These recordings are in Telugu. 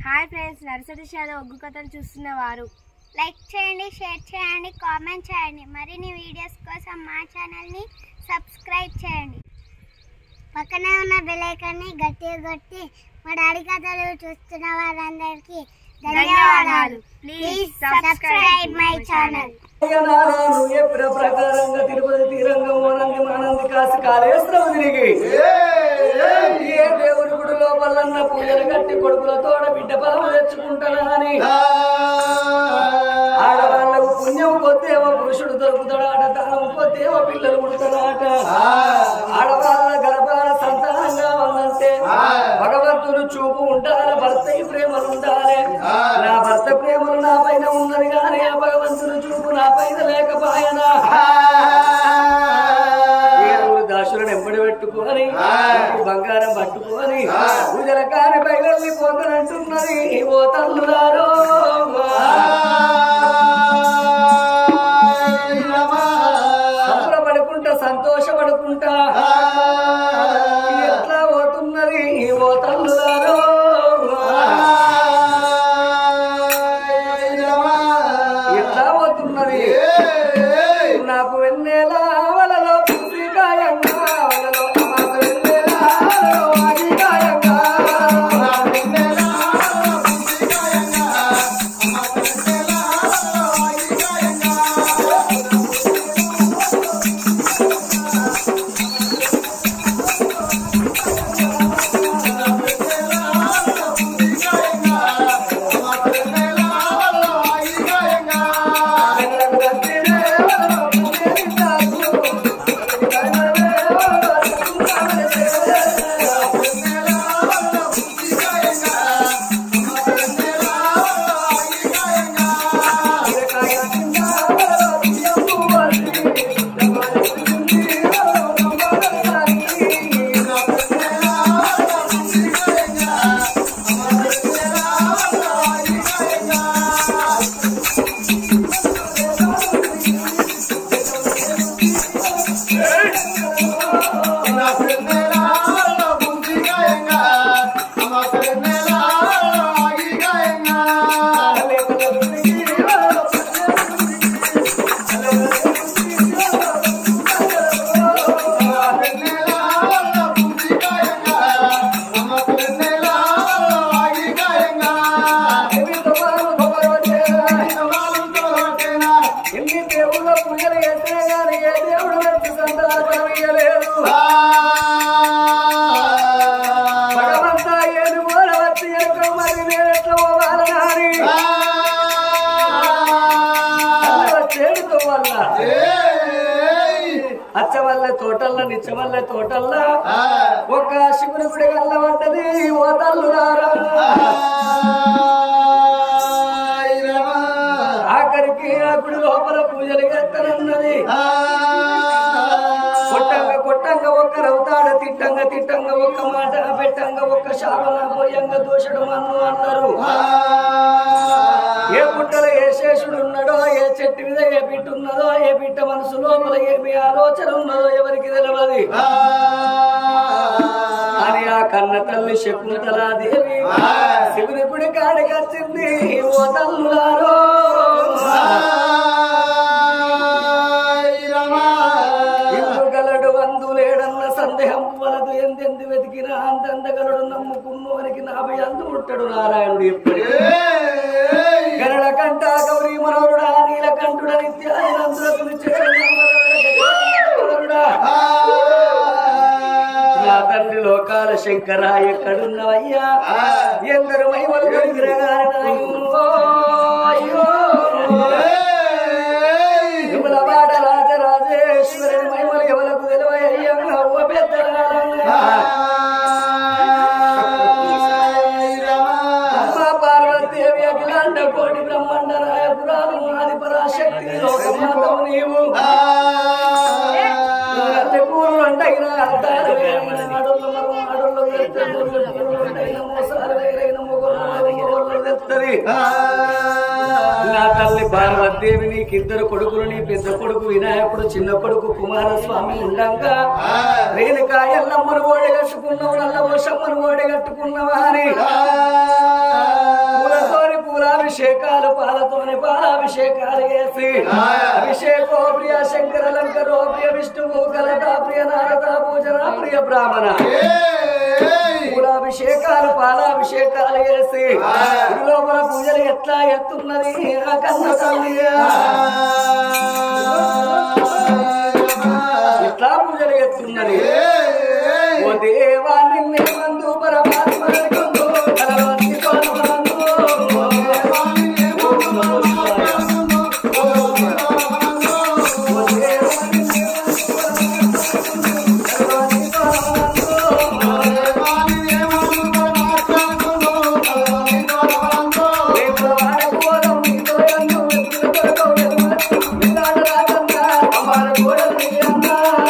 హాయ్ ఫ్రెండ్స్ నర్సరీ షాలో ఒగ్గు కథలు చూస్తున్న వారు లైక్ చేయండి షేర్ చేయండి కామెంట్ చేయండి మరిన్ని వీడియోస్ కోసం మా ఛానల్ని సబ్స్క్రైబ్ చేయండి పక్కనే ఉన్న బెల్ ఐకాన్ని గట్టిగా కొట్టి మా డాడీ కథలు చూస్తున్న వారందరికీ ధన్యవాదాలు ప్లీజ్ సబ్స్క్రైబ్ మై ఛానల్ నారాయణు ఎప్పుడు ప్రకారంగా తిరుపతి తీరంగం ఓనంది మానంది కాసి కాళేశ్వరం తిరిగి ఏ దేవుడి గుడి లోపలన్న పూజలు కట్టి కొడుకులతోడ బిడ్డ బలం తెచ్చుకుంటానా అని ఆడవాళ్లకు పుణ్యం కొద్దేమో పురుషుడు దొరుకుతాడాట దానం కొద్దేమో పిల్లలు పుడతాడాట ఆడవాళ్ళ గర్భాల సంతానంగా ఉందంటే భగవంతుడు చూపు ఉండాలి భర్త ఈ ప్రేమలు ఉండాలి నా భర్త ప్రేమలు నా పైన ఉన్నది కానీ ఆ భగవంతుడు చూపు నా పైన లేకపోయనా ఏడుగురు దాసులను ఎంబడి పెట్టుకొని ఈ బంగారం పట్టుకొని పూజల కాని బయలు పోతనంటున్నది ఓ తల్లులారో సంబరపడుకుంటా సంతోషపడుకుంటా ఎట్లా పోతున్నది ఓ తల్లులారో ఎట్లా పోతున్నది నాకు వెన్నెల వలలో పుసిగాయంగా వలలో అమాస వెన్నెల వలలో ఆగిగాయంగా ఎన్ని దేవుళ్ళ పూజలు చేస్తే గాని ఏ దేవుడు వచ్చి సంతానం ఇయ్యలేదు భగవంతా ఏడు మూల వచ్చి ఎంతో మరి నేను ఎట్లా పోవాలని చేడుతో వల్ల అచ్చ వల్ల తోటల్ల నిచ్చ వల్ల తోటల్ల ఒక శివుని గుడి గల్ల పడ్డది ఓ తల్లులారా ఆఖరికి ఆ గుడి లోపల పూజలు చేస్తానన్నది కొట్టంగా కొట్టంగా ఒక్క రవుతాడ తిట్టంగా తిట్టంగా ఒక్క మాట పెట్టంగా ఒక్క శాపన పోయంగా దోషుడు మన్ను అన్నారు ఏ పుట్టలో ఏ శేషుడు ఉన్నాడో ఏ చెట్టు మీద ఏ బిడ్డ ఉన్నదో ఏ బిడ్డ మనసు లోపల ఏమి ఆలోచన ఉన్నదో ఎవరికి తెలియదు అని ఆ కన్న తల్లి శకుంతలాదేవి శివుని గుడి కాడికి వచ్చింది ఓ తల్లులారో ఇల్లు గలడు వందు లేడన్న సందేహం వలదు ఎందెందు వెతికిన అంతందగలడు నమ్ముకున్నోనికి నాభై అందు ముట్టడు నారాయణుడు ఎప్పుడు గరళ కంట గౌరీ మనోరుడా నీలకంఠుడ నిత్యానందులకు నా తండ్రి లోకాల శంకర ఎక్కడున్నవయ్యా ఎందరు మహిమలు విమలవాడ రాజరాజేశ్వరుని మహిమలు ఎవలకు తెలివయ్యా ఓ పెద్దలారా అమ్మా పార్వతీదేవి అఖిలాండ కోటి బ్రహ్మాండ నాయకురాలు ఆది పరాశక్తి లోకమాతవు నీవు అల్లె కూరలు అంటైన అద్దాలు వేరైన నడుళ్ళు మరో నడుళ్ళు వెళ్తారు కూరలు అంటైన మోసాలు వేరైన మొగలు మొగలు తెత్తది నా తల్లి పార్వతీదేవి నీకు ఇద్దరు కొడుకులు నీ పెద్ద కొడుకు వినాయకుడు చిన్న కొడుకు కుమారస్వామి ఉండంగా రేణుకా ఎల్లమ్మను ఓడగట్టుకున్నావు నల్ల వర్షమ్మను ఓడగట్టుకున్నావా అని అభిషేకాలు పాలతోనే పాలాభిషేకాలు చేసి అభిషేకో ప్రియ శంకర లంకరో ప్రియ విష్ణువు కలట ప్రియ నారద పూజన ప్రియ బ్రాహ్మణ పూలాభిషేకాలు పాలాభిషేకాలు చేసి లోపల పూజలు ఎట్లా ఎత్తున్నది ఆ కన్న తల్లి ఎట్లా పూజలు ఎత్తున్నది ఓ దేవా నిన్నే మందు పరమాత్మ అనుకుందు, కలవంతి కొలవందు. ఓ దేవా నిన్నే మందు పరమాత్మ ఓ దేవా నిన్నే మందు కలవంతి కొలవందు. రేపు వాడకోలం నీతో ఎందు వెతుకుల కొరకు వెతుకుల. విన్నాడు రాజన్న, అమ్మాల కోడలు నీ అన్న.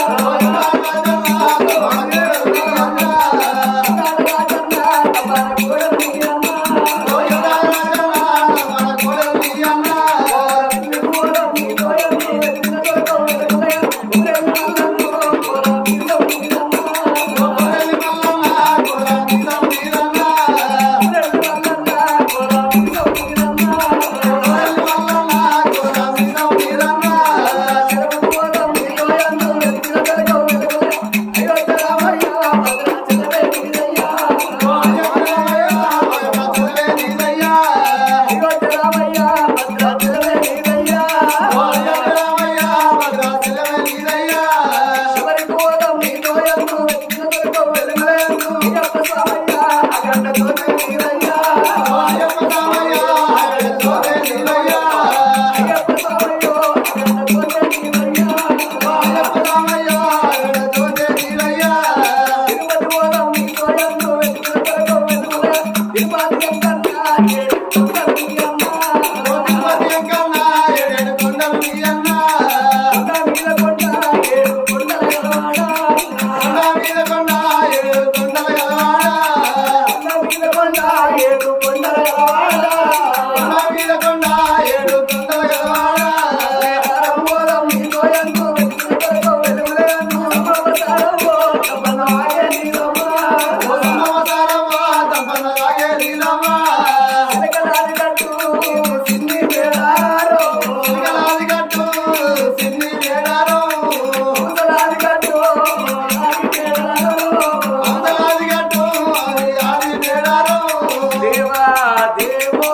దేవా దేవో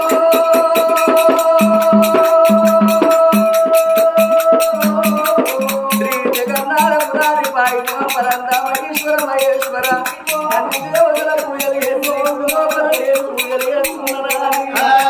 శ్రీ జగన్నాథ పురారి పాయి పరంద మహేశ్వర మహేశ్వర అన్ని దేవతల పూజలు చేసి లోపల నేను పూజలు చేస్తున్నానని.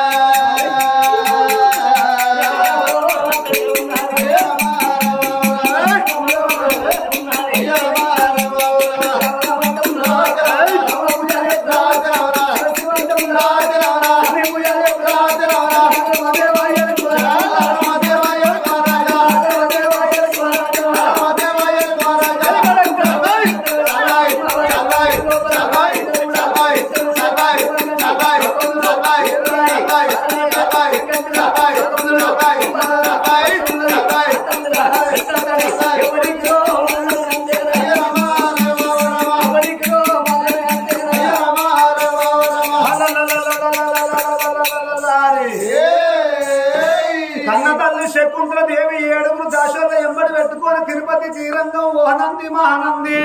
కన్న తల్లి శకుంతల దేవి ఏడుగురు దాశోల ఎంబడి పెట్టుకొని తిరుపతి శ్రీరంగం ఓహనంది మహానంది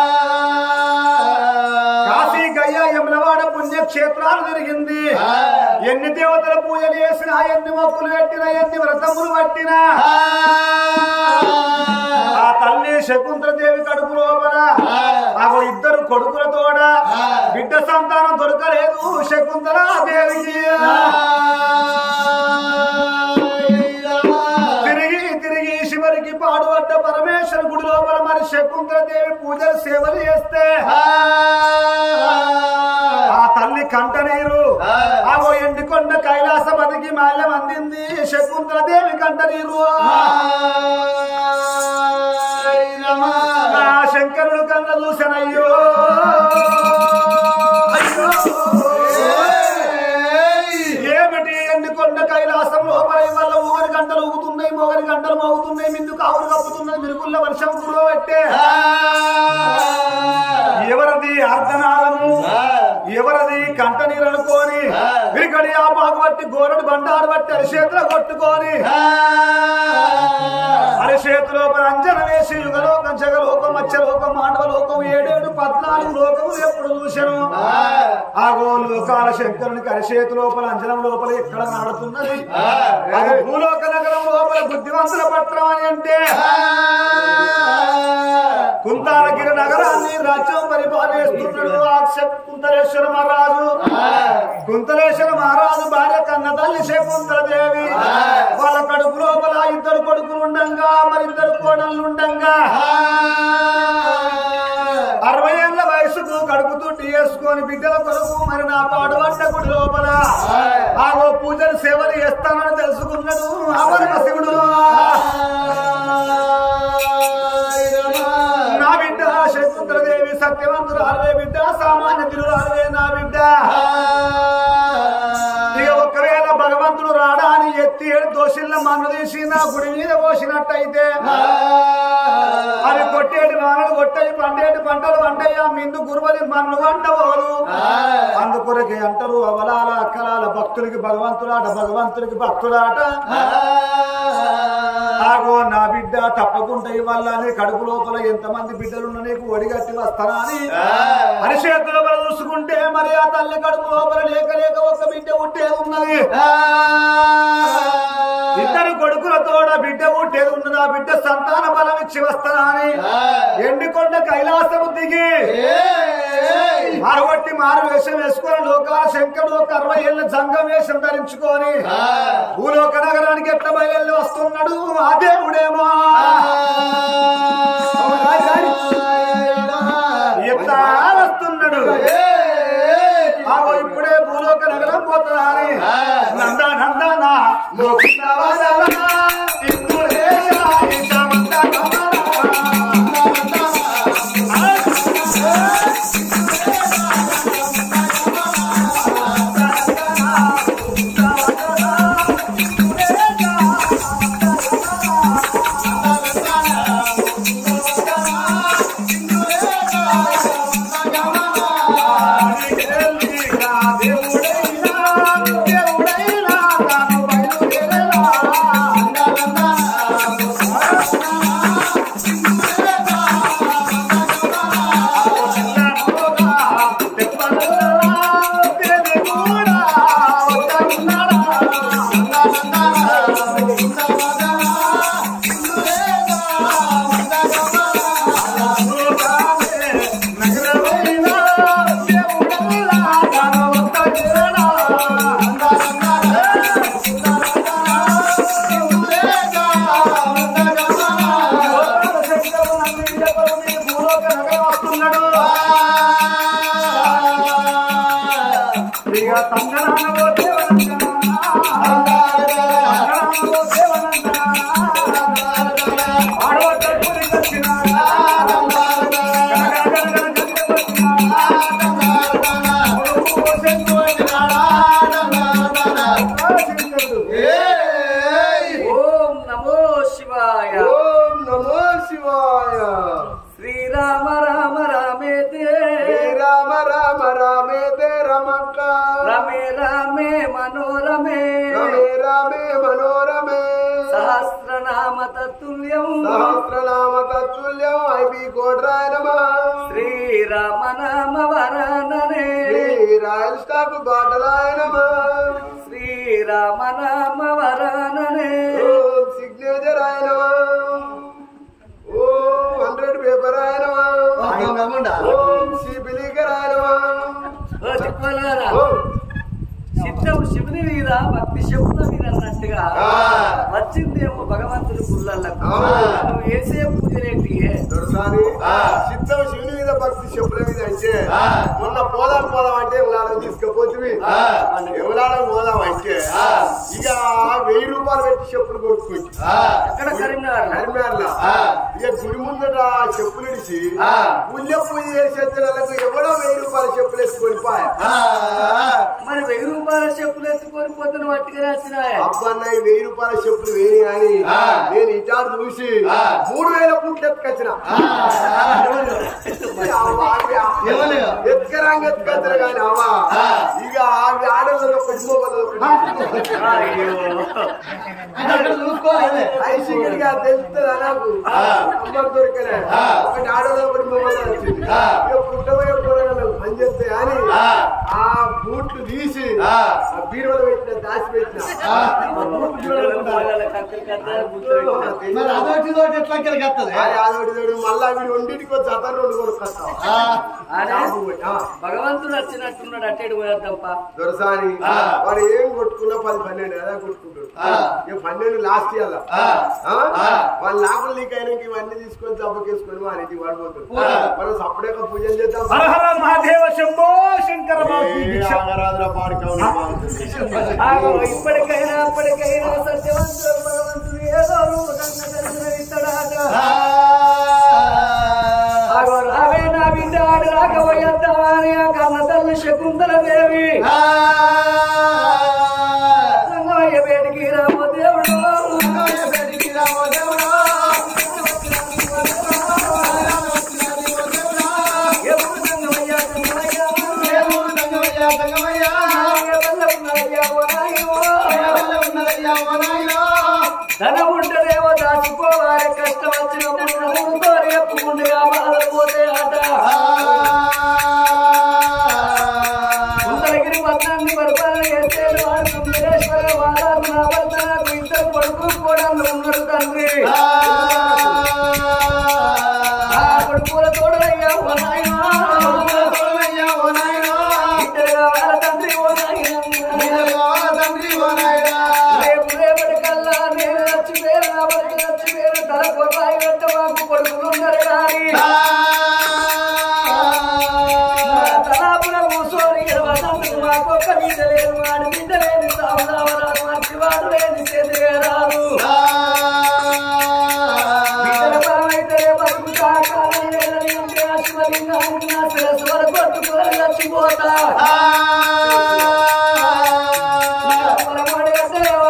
కాశీ గయ్య యములవాడ పుణ్యక్షేత్రాలు తిరిగింది ఎన్ని దేవతల పూజలు చేసినా ఎన్ని మొక్కులు పెట్టినా ఎన్ని వ్రతములు పట్టినా ఆ తల్లి శకుంతల దేవి కడుపు లోపల ఆగో ఇద్దరు కొడుకులతోడ బిడ్డ సంతానం దొరకలేదు శకుంతల దేవికి తిరిగి తిరిగి శివరికి పాడుపడ్డ పరమేశ్వర గుడి లోపల మరి శకుంతల దేవి పూజలు సేవలు చేస్తే ఆ తల్లి కంట నీరు ఆగో ఎండికొండ కైలాసపతికి మాల్యం అందింది శకుంతల దేవి కంట నీరు నా శంకరుడు కన్న చూసనయ్యో ఏమిటి ఎండికొండ కైలాసం లోపల వల్ల ఊగరి గంటలు ఊగుతున్నాయి మొగరి గంటలు మోగుతున్నాయి మిందు కావులు కప్పుతున్నాయి మిరుగుళ్ళ వర్షం కురవబెట్టే ఎవరది అర్ధనాళము ఎవరది కంట నీరు అనుకోని ఇక్కడ ఆ బాగు బట్టి గోరడు బండారు బట్టి అరిచేతిలో కొట్టుకొని అరిచేతిలో అంజన వేసి యుగలోకం జగలోకం మత్స్యలోకం మాండవలోకం ఏడేడు పద్నాలుగు లోకములు ఎప్పుడు చూశాను ఆ గో లోకాల శంకరునికి అరిచేతి లోపల అంజనం లోపల ఎక్కడ నాడుతున్నది అది భూలోక నగరం లోపల బుద్ధివంతుల పట్టణం అని అంటే కుంతాలగిరి నగరాన్ని రాజ్యం పరిపాలిస్తున్నాడు ఆ కుంతలేశ్వర మహారాజు కుంతలేశ్వర మహారాజు భార్య కన్న తల్లి శకుంతల దేవి వాళ్ళ కడుపు లోపల ఇద్దరు కొడుకులు ఉండంగా మరి ఇద్దరు కోడళ్ళు ఉండంగా అరవై ఏళ్ళ వయసుకు కడుపు తుట్టి వేసుకొని బిడ్డల కొరకు మరి నా పాడు వంట గుడి లోపల ఆ ఓ పూజలు సేవలు చేస్తానని తెలుసుకున్నాడు ఆ పరమశివుడు నా బిడ్డ శకుంతలదేవి సత్యవంతుడు అరవై బిడ్డ సామాన్య తిరుగు అరవై నా బిడ్డ ఇక ఒకవేళ భగవంతుడు రాడా అని ఎత్తి ఏడు దోషుల మన్ను తీసి నా గుడి మీద పోసినట్టయితే అది కొట్టేటి వానలు కొట్టాయి పండేటి పంటలు పండయ్యా మిందు గురువది మన్ను వంటవోలు అందుకొరకే అంటారు అవలాల అక్కలాల భక్తులకి భగవంతులాట భగవంతుడికి భక్తులాట ఆగో నా బిడ్డ తప్పకుండా ఇవ్వాల అని కడుపు లోపల ఎంతమంది బిడ్డలున్న నీకు ఒడిగట్టి వస్తారా అని అరిచేతు లోపల చూసుకుంటే మరి ఆ తల్లి కడుపు లోపల లేక లేక ఒక్క బిడ్డ ఉట్టేది ఉన్నది ఇద్దరు కొడుకులతోడ బిడ్డ ఉట్టేది ఉన్నది ఆ బిడ్డ సంతాన బలం ఇచ్చి వస్తానా అని ఎండికొండ కైలాసము దిగి మారగొట్టి మారు వేషం వేసుకొని లోకాల శంకరుడు ఒక అరవై ఏళ్ళ జంగం వేషం ధరించుకొని భూలోక నగరానికి ఎట్ల బయలు వస్తున్నాడు ఆ దేవుడేమో ఎట్లా వస్తున్నాడు ఆగో ఇప్పుడే భూలోక నగరం పోతున్నా అని నంద నందన గోపినవదన, ఇందులేశ, ఇంద్రమంత దేవుడైనా దేవుడైనా తాను బయలుదేరలా ఓం నమో శివాయ ఓం నమో శివాయ శ్రీరామ రామ రామేతే రామ రామ రామే తే రమంక రమే రామే మనోరమే రమే రామే మనోరమే సహస్రనామ తత్తుల్యం సహస్రనామ తత్తుల్యం ఐబి కోట్రాయ నమ శ్రీరామ నామ వరాననే శ్రీ రాయల్ స్టాక్ బాటలాయ నమ శ్రీరామ నామ వరాననే ఓం సిగ్నేచర్ ఆయ నమ ఓం హండ్రెడ్ పేపర్ ఆయ నమ ఓం శిబిలికర్ ఆయ నమ ఓ దిక్కుమలారా ఓం చిత్తం శివుని మీద భక్తి శివుల మీద అన్నట్టుగా ఆ. వచ్చిందేమో భగవంతుడి గుళ్ళకు ఆ. నువ్వు వేసే పూజలేంటియే దొరసాని చిత్తం శివుని మీద భక్తి చెప్పుల మీద అంటే మొన్న పోదాం పోదాం అంటే ఎవలాడం తీసుకపోతుంది ఎవలాడం పోదాం అంటే ఇక వెయ్యి రూపాయలు పెట్టి చెప్పులు కొట్టుకోవచ్చు ఎక్కడ కరీంనగర్ కరిమేరలా ఇక గుడి ముందట చెప్పులు ఇడిచి పుణ్య పూజ చేసే వాళ్ళకు ఎవడో వెయ్యి రూపాయల చెప్పులు వేసుకొని పాయ మరి వెయ్యి రూపాయల చెప్పులు ఎత్తుకొని పొద్దున పట్టుకుని వచ్చినాయి అబ్బన్న ఈ వెయ్యి రూపాయల చెప్పులు వేయి అని నేను ఇటారు చూసి మూడు వేల పుట్లు ఎత్తుకొచ్చిన ఎత్తుకరాంగ ఎత్తుకొచ్చిన కానీ అవ్వ ఇక ఆవి ఆడల్లో చూసుకోవాలి ఐసీగా తెలుస్తుంది నాకు నంబర్ దొరికలే ఒకటి ఆడలో ఒకటి మొబైల్ వచ్చింది ఇక పుట్టబోయే కూరగాయలు పని చేస్తే అని ఆ బూట్లు తీసి ఆ బీరువలో పెట్టిన దాచి పెట్టిన ఆ బూట్లు బీరువాలో పెట్టిన. మరి అదొకటి ఇదొకటి ఎట్లా కెలగత్తది అరే అదొకటి తోడు మళ్ళా వీడు వండింటికి వచ్చి అతను రెండు కొనుక్కొస్తాం షాంపూ కొట్టి. ఆ, భగవంతుడు వచ్చినట్టున్నాడు అట్టేడు పోయేద్దాంపా దొరసాని వాడు ఏం కొట్టుకున్నా పది పన్నెండు కదా కొట్టుకుంటాడు ఇక పన్నెండు లాస్ట్ ఇయర్ వాళ్ళ లాభం లీక్ అయినాక ఇవన్నీ తీసుకొని చప్పకేసుకొని వారి ఇంటికి వాడిపోతాడు మనం సపరేట్గా పూజలు చేద్దాం హర హర మహాదేవ శంభో శంకర ఆగరాదురా పాడుకోవాలి ఆగో, ఇప్పటికైనా అప్పటికైనా సత్యవంతుడు భగవంతుడు ఏదో రూపకంగా దర్శనమిస్తాడాట ఆగో రావే నా బిడ్డ ఆడు రాకపోయేద్దామా అని ఆ కన్న తల్లి శకుంతల దేవి సంగమయ్య పేటికి రామ దేవుడు పేటికి రామ దేవుడు ఎప్పుడు సంగమయ్య సంగమయ్య ధన ఉంటేనేమో దాచుకోవాలి కష్టం వచ్చినప్పుడు నవ్వుతో రేపు ముందుగా బాధపోతే ఆట సుందరగిరి పట్టణాన్ని పరిపాలన చేస్తే వాడు సుందరేశ్వర వారాలు నా భర్త నాకు ఇద్దరు కొడుకులు కూడా ఉన్నారు తండ్రి ఆ కొడుకుల తోడలయ్యా ఓ నాయనా ఇద్దరు కావాల తండ్రి ఓ నాయనా రేపు రేపటి కల్లా నేను వచ్చి వేరు నా భర్త వచ్చి వేరు తల కొట్టాయి వెంట మాకు కొడుకులు ఉన్నారు కానీ తలాపుల కూర్చొని వసంతకు మాకొక్క బిడ్డ లేదు వాడి బిడ్డ లేని సావరావరాలు మంచి వాడు లేని చేతిగా రాదు బిడ్డల పరమైతే బతుకు కాకాలం లేదని ఉంటే అశ్వలింగానికి నా శిరస్సు వరకు కొట్టుకొని చచ్చిపోతా పొరపాటు కట్టలేవా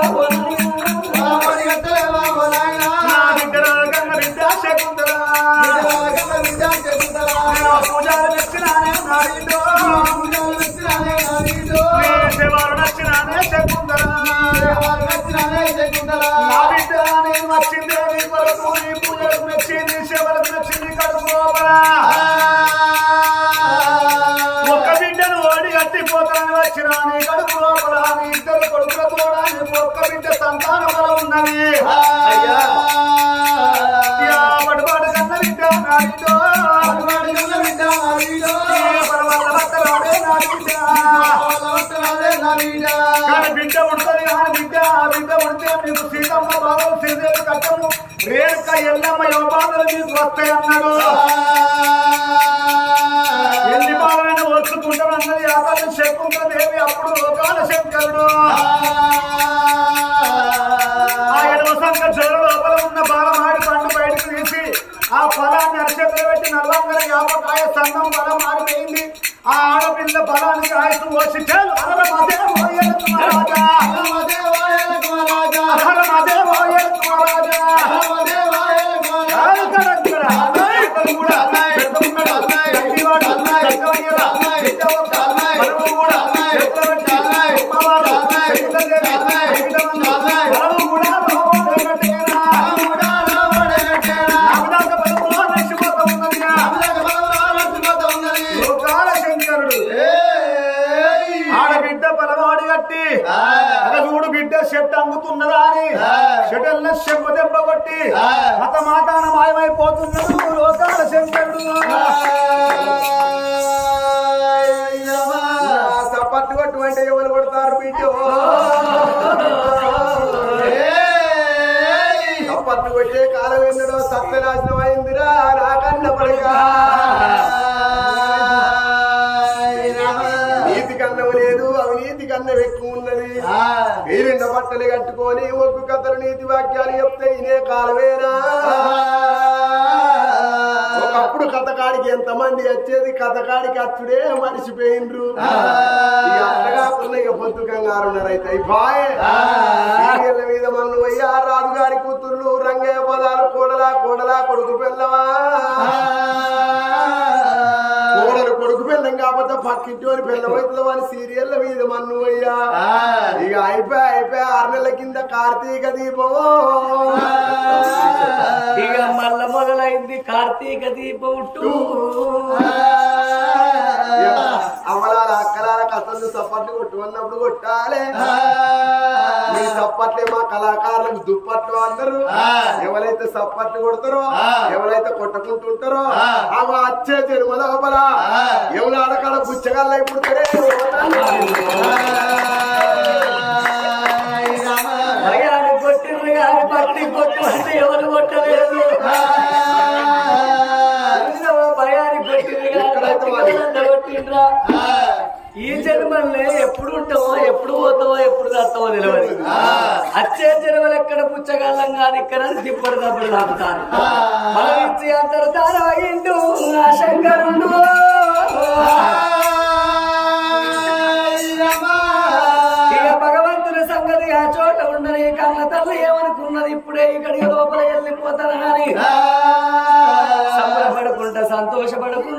ఓ నాయనా? నా బిడ్డ కన్న బిడ్డ శకుంతల పూజలు నచ్చినానే నాయుడు సేవలు నచ్చినానే శకుంతల నా బిడ్డ నేను వచ్చింది నీ కొరకు నీ పూజలకు నచ్చింది సేవలకు నచ్చింది కడుపు లోపల ఒక్క బిడ్డను ఓడి కట్టిపోతానని వచ్చిన నీ కడుపు లోపల నీ ఇద్దరు కొడుకుల తోడ నీకు ఒక్క బిడ్డ సంతానం బలం ఉన్నది అయ్యా. యా పడుబాటు కన్న బిడ్డ నాయుడు పరవల్ల భర్తలాడే నా బిడ్డ కానీ బిడ్డ ఉంటుంది కానీ బిడ్డ ఆ బిడ్డ ఉంటే మీకు సీతమ్మ బాబు శ్రీదేవి కట్టము రేణుక ఎల్లమ్మ యువబాధలు మీకు వస్తాయి అన్నాడు ఎన్ని బాలైన వచ్చుకుంటాను అన్నది అతను శకుంతల దేవి అప్పుడు లోకాల శంకరుడు ఆ ఎడమ సంఖ్య చెరు లోపల ఉన్న బాలమాడి పండు బయటకు తీసి ఆ ఫలాన్ని అరచేతులు పెట్టి నల్లంగర యాపకాయ సంఘం బలం మారిపోయింది ఆ ఆడపిల్ల ఫలానికి ఆయుసు వచ్చి చాలు అరల మధ్య మోయలకు మహారాజా అహర మధ్య మోయలకు మహారాజా చాలు కడక్కడ. ఇతను కూడా పెద్ద ఉన్నాడు. గట్టివాడు. చక్కవయ్యరా. బిడ్డ ఒక్క. మనము కూడా చెప్తామంటే ఉమ్మవాడు. చెప్తాదేవి. చెప్తామన్నా. మనము కూడా లోపల కట్టేనా. నామదాక పదములో నడిచిపోతా ఉన్నదిగా. లోకాల శంకరుడు ఆడబిడ్డ పలవాడి కట్టి చూడు బిడ్డ షెట్ అంగుతున్నదా అని షెటల్న చెంప దెబ్బ కొట్టి మత మాటాన మాయమైపోతున్నాడు లోకాల శంకరుడు చప్పట్లు కొట్టు అంటే ఎవరు కొడతారు బిడ్డ చప్పట్లు కొట్టే కాలం ఎన్నడో సత్యనాశనం అయిందిరా నాకన్న పడగా నీతి కన్నం లేదు అవినీతి కన్నం ఎక్కువ ఉన్నది వీరిండ బట్టలు కట్టుకొని ఒగ్గు కథలు నీతి వాక్యాలు చెప్తే ఇనే కాలమేనా ఒక ఒకప్పుడు కథకాడికి ఎంతమంది వచ్చేది కథకాడికి అచ్చుడే మరిచిపోయిండ్రు ఇక అట్లా కాకుండా ఇక పొత్తు కంగారు ఉన్నారు అయితే అయిపోయే సీరియళ్ళ మీద మన్ను అయ్యా రాజుగారి కూతుర్లు రంగయ్య పదాలు కోడలా కోడలా కొడుకు పిల్లవా కోడలు కొడుకు పిల్లం కాకపోతే పక్కింటి వారి పిల్లవైతుందో అని సీరియళ్ళ మీద మన్ను అయ్యా ఇక అయిపోయి అయిపోయి ఆరు నెలల కింద కార్తీక దీపం ఇక మల్ల మొదలైంది కార్తీక దీపం టూ అమలాల అక్కలాల కథలు సప్పట్లు కొట్టుకున్నప్పుడు కొట్టాలి మీ సప్పట్లే మా కళాకారులకు దుప్పట్లు అందరు ఎవరైతే సప్పట్లు కొడతారో ఎవరైతే కొట్టుకుంటుంటారో అవి వచ్చే జన్మ లోపల ఎవరు ఆడకాడ గుచ్చగల్ల ఇప్పుడు భయాన్ని కొట్టిండ్రు కానీ భక్తి కొట్టు అంటే ఎవరు కొట్టలేదు భయాన్ని కొట్టిండ్రు కానీ భక్తి కొట్టంత కొట్టిండ్రా ఈ జన్మల్ని ఎప్పుడు ఉంటావో ఎప్పుడు పోతావో ఎప్పుడు తస్తావో తెలియదు అచ్చే జన్మలు ఎక్కడ పుచ్చగలం కానీ ఇక్కడ తిప్పడు తప్పుడు తాపుతారు మనం ఇచ్చి అంతరు తారవయిండు ఆ శంకరుడు ఇక భగవంతుని సంగతి ఆ చోట ఉండని కన్న తల్లి ఏమనుకున్నది ఇప్పుడే ఇక్కడికి లోపల వెళ్ళిపోతాను కానీ సంబరపడకుండా సంతోషపడకుండా